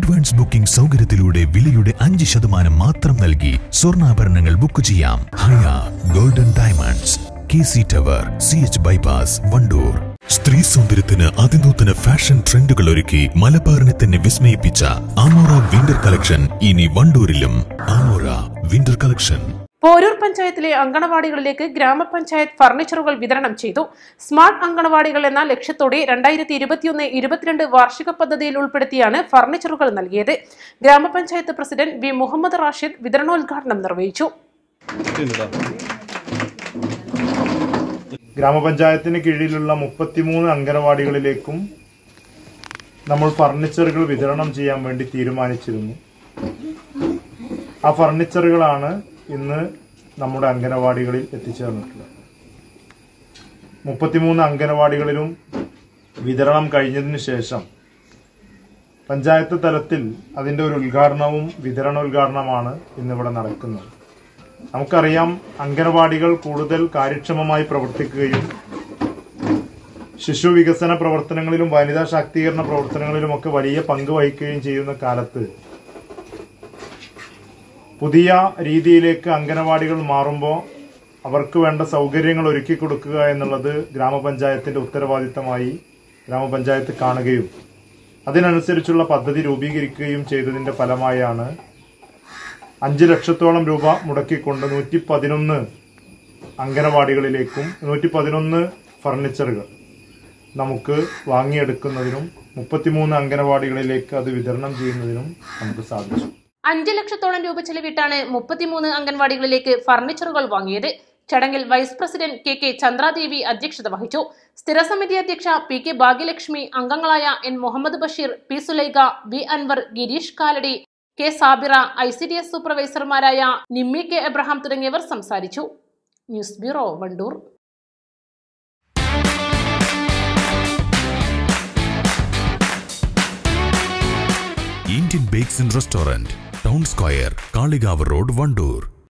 advance booking സൗകര്യത്തിലൂടെ വിലയുടെ അഞ്ച് ശതമാനം മാത്രം നൽകി സ്വർണ്ണാഭരണങ്ങൾ ബുക്ക് ചെയ്യാം ഹയ golden diamonds K C tower C H bypass Wandoor സ്ത്രീ സൗന്ദര്യത്തിന് അതിനൂതന ഫാഷൻ ട്രെൻഡുകൾ ഒരുക്കി മലബാറിനെ തന്നെ വിസ്മയിപ്പിച്ച ആമോറ വിന്റർ കളക്ഷൻ ഇനി വണ്ടൂരിലും ആമോറ വിന്റർ കളക്ഷൻ പോരൂർ പഞ്ചായത്തിലെ അങ്കണവാടികളിലേക്ക് ഗ്രാമപഞ്ചായത്ത് ഫർണിച്ചറുകൾ വിതരണം ചെയ്തു സ്മാർട്ട് അങ്കണവാടികൾ എന്ന ലക്ഷ്യത്തോടെ രണ്ടായിരത്തി ഇരുപത്തിയൊന്ന് ഇരുപത്തിരണ്ട് വാർഷിക പദ്ധതിയിൽ ഉൾപ്പെടുത്തിയാണ് ഫർണിച്ചറുകൾ നൽകിയത് ഗ്രാമപഞ്ചായത്ത് പ്രസിഡന്റ് വി മുഹമ്മദ് റാഷിദ് വിതരണോദ്ഘാടനം നിർവഹിച്ചു ഗ്രാമപഞ്ചായത്തിന് കീഴിലുള്ള മുപ്പത്തിമൂന്ന് അംഗനവാടികളിലേക്കും നമ്മൾ ഫർണിച്ചറുകൾ വിതരണം ചെയ്യാൻ വേണ്ടി തീരുമാനിച്ചിരുന്നു ആ ഫർണിച്ചറുകളാണ് ഇന്ന് നമ്മുടെ അംഗനവാടികളിൽ എത്തിച്ചേർന്നിട്ടുള്ളത് മുപ്പത്തിമൂന്ന് അംഗനവാടികളിലും വിതരണം കഴിഞ്ഞതിന് ശേഷം പഞ്ചായത്ത് തലത്തിൽ അതിന്റെ ഒരു ഉദ്ഘാടനവും വിതരണോദ്ഘാടനമാണ് ഇന്നിവിടെ നടക്കുന്നത് നമുക്കറിയാം അംഗനവാടികൾ കൂടുതൽ കാര്യക്ഷമമായി പ്രവർത്തിക്കുകയും ശിശു വികസന പ്രവർത്തനങ്ങളിലും വനിതാ ശാക്തീകരണ പ്രവർത്തനങ്ങളിലുമൊക്കെ വലിയ പങ്ക് വഹിക്കുകയും ചെയ്യുന്ന കാലത്ത് പുതിയ രീതിയിലേക്ക് അംഗനവാടികൾ മാറുമ്പോൾ അവർക്ക് വേണ്ട സൗകര്യങ്ങൾ ഒരുക്കി കൊടുക്കുക എന്നുള്ളത് ഗ്രാമപഞ്ചായത്തിന്റെ ഉത്തരവാദിത്തമായി ഗ്രാമപഞ്ചായത്ത് കാണുകയും അതിനനുസരിച്ചുള്ള പദ്ധതി രൂപീകരിക്കുകയും ചെയ്തതിന്റെ ഫലമായാണ് അഞ്ച് ലക്ഷത്തോളം രൂപ മുടക്കിക്കൊണ്ട് നൂറ്റി പതിനൊന്ന് അംഗനവാടികളിലേക്കും നൂറ്റി പതിനൊന്ന് ഫർണിച്ചറുകൾ നമുക്ക് വാങ്ങിയെടുക്കുന്നതിനും മുപ്പത്തിമൂന്ന് അംഗനവാടികളിലേക്ക് അത് വിതരണം ചെയ്യുന്നതിനും നമുക്ക് സാധിച്ചു അഞ്ച് ലക്ഷത്തോളം രൂപ ചെലവിട്ടാണ് മുപ്പത്തിമൂന്ന് അംഗൻവാടികളിലേക്ക് ഫർണിച്ചറുകൾ വാങ്ങിയത് ചടങ്ങിൽ vice president K K Chandradevi അധ്യക്ഷത വഹിച്ചു സ്ഥിരസമിതി അധ്യക്ഷ പി കെ ഭാഗ്യലക്ഷ്മി അംഗങ്ങളായ N Muhammad Basheer P Sulaikha V Anwar Gireesh Kaladi K Sabira I C D S സൂപ്പർവൈസർമാരായ നിമ്മി കെ എബ്രഹാം തുടങ്ങിയവർ സംസാരിച്ചു news bureau Wandoor Indian bakes and restaurant town square Kalikavu road Wandoor